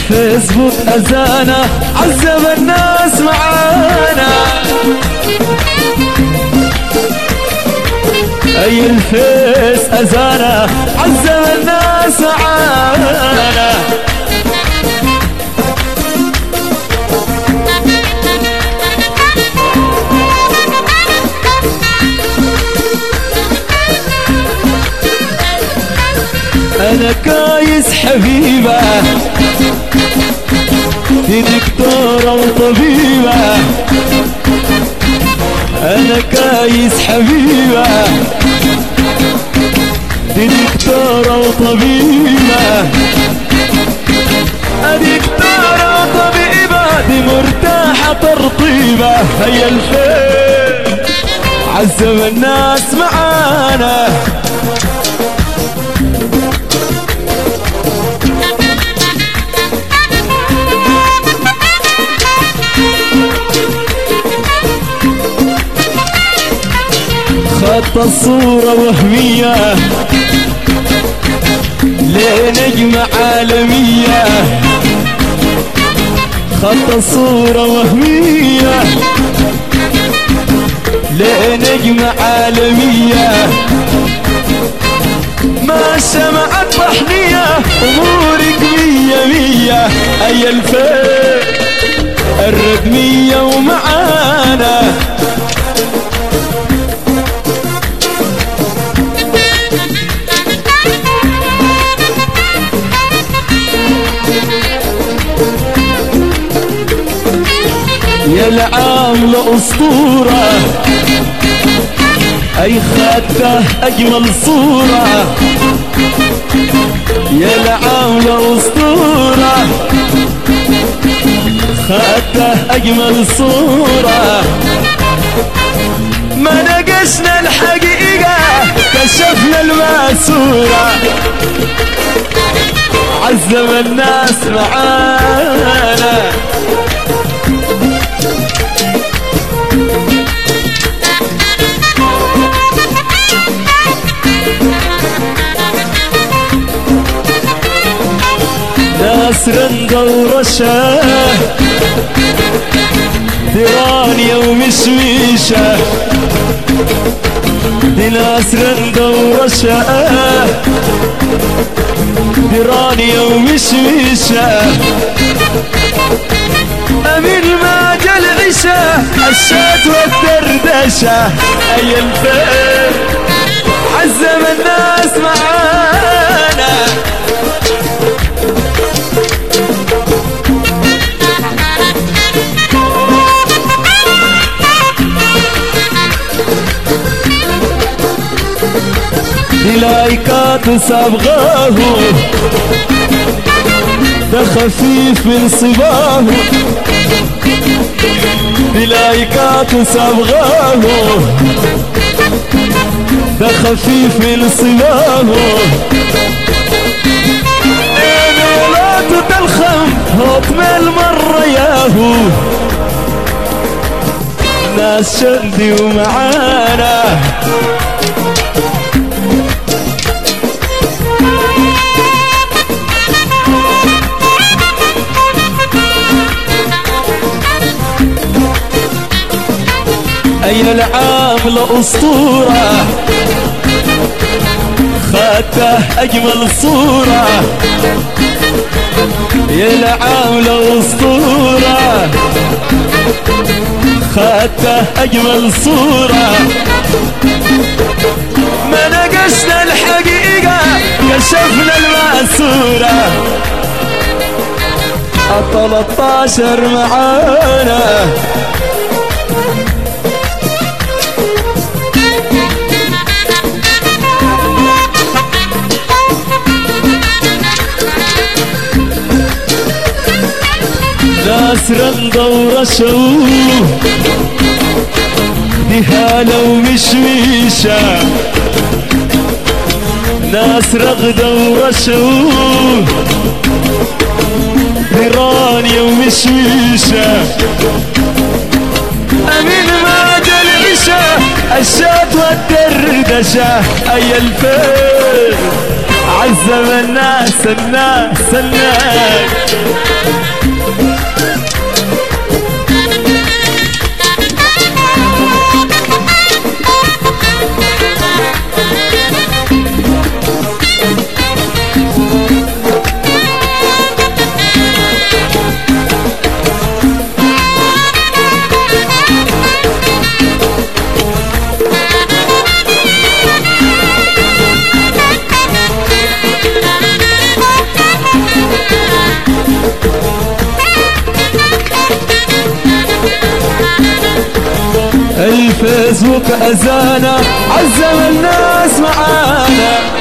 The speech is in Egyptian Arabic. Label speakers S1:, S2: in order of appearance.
S1: الفيسبوك أزانا عذب الناس معانا أي الفيس أزانا عذب الناس معانا انا كايس حبيبة دي دكتورة وطبيبة انا كايس حبيبة دي دكتورة وطبيبة دكتورة وطبيبة دي مرتاحة ترطيبة هيا الخير عزم الناس معانا خط الصورة وهمية لنجمة عالمية خط الصورة وهمية لنجمة عالمية ما سمعت طحنية أمورك مية مية أي الفيل الرقمية ومعانا يا العاملة أسطورة أي خدته أجمل صورة يا العاملة أسطورة خدته أجمل صورة ما نقشنا الحقيقة كشفنا الماسورة عزم الناس معانا ناس رندة ورشا ديرانيا ومشميشة دي ناس رندة ورشا ديرانيا ومشميشة أمين ما جا العشاء الشات والدردشة أي الفيل عزم الناس معانا لايكات صبغاه ده خفيف من صباه بلايكات صبغاه ده خفيف من صباه ايميلات تلخم هطم المرة ياهو ناس شندي ومعانا أي العاملة أسطورة خدته أجمل صورة يا العاملة أسطورة خدته أجمل صورة ما نقشنا الحقيقة كشفنا المأسورة التلتاشر معانا ناس رندة ورشو دي هالة ومشويشة ناس رغدة ورشو دي رانية ومشويشة أمين ما جا العشاء الشات والدردشة أي الفيل عز عزم الناس الناس الناس الفيسبوك أزانا عزم الناس معانا